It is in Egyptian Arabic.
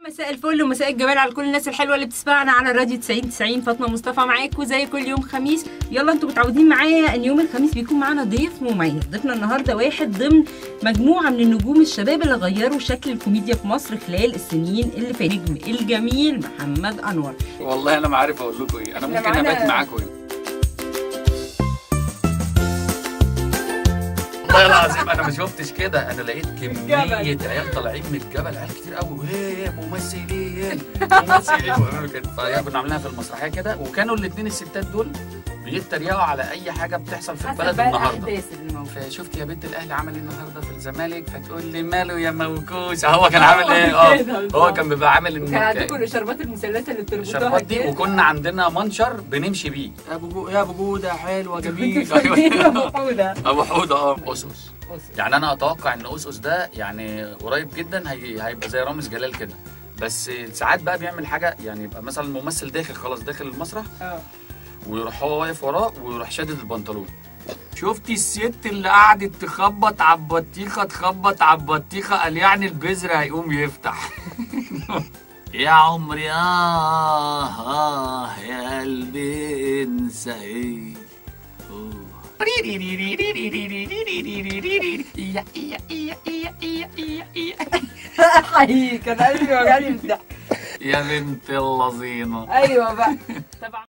مساء الفل ومساء الجمال على كل الناس الحلوه اللي بتسمعنا على الراديو 90 90 فاطمه مصطفى معاكم زي كل يوم خميس يلا انتوا متعودين معايا ان يوم الخميس بيكون معانا ضيف مميز ضيفنا النهارده واحد ضمن مجموعه من النجوم الشباب اللي غيروا شكل الكوميديا في مصر خلال السنين اللي فاتت نجم الجميل محمد انور والله انا ما عارف اقول لكم ايه انا إحنا ممكن معانا- ابات معاكم هنا والله العظيم انا ما شفتش كده انا لقيت كميه عيال طالعين من الجبل عيال كتير قوي ايه ممثلين ممثلين ويعملوا كده فهي كنا عاملينها في المسرحيه كده وكانوا الاثنين الستات دول بيتريقوا على اي حاجه بتحصل في حسب البلد بقى النهارده الاحداث اللي موجوده فشفت يا بنت الاهلي عمل ايه النهارده في الزمالك فتقول لي ماله يا موكوس هو كان عامل ايه اه هو كان بيبقى عامل ان كان عندكم الاشاربات المثلثه اللي بتربطوها الشربات دي كده. وكنا عندنا منشر بنمشي بيه يا ابو جو يا ابو جوده حلوه جميل موجوده ابو حوده اه اسس يعني انا اتوقع ان اسس ده يعني قريب جدا هي... هيبقى زي رامز جلال كده بس ساعات بقى بيعمل حاجه يعني يبقى مثلا الممثل داخل خلاص داخل المسرح اه ويروح هو واقف وراه ويروح شادد البنطلون شفتي الست اللي قعدت تخبط على البطيخه تخبط على البطيخه قال يعني البذر هيقوم يفتح يا عمري آه آه يا قلبي انسى ايه حقيقي كان قلبي وجعني من الضحك يا بنت اللذينه ايوه بقى طبعا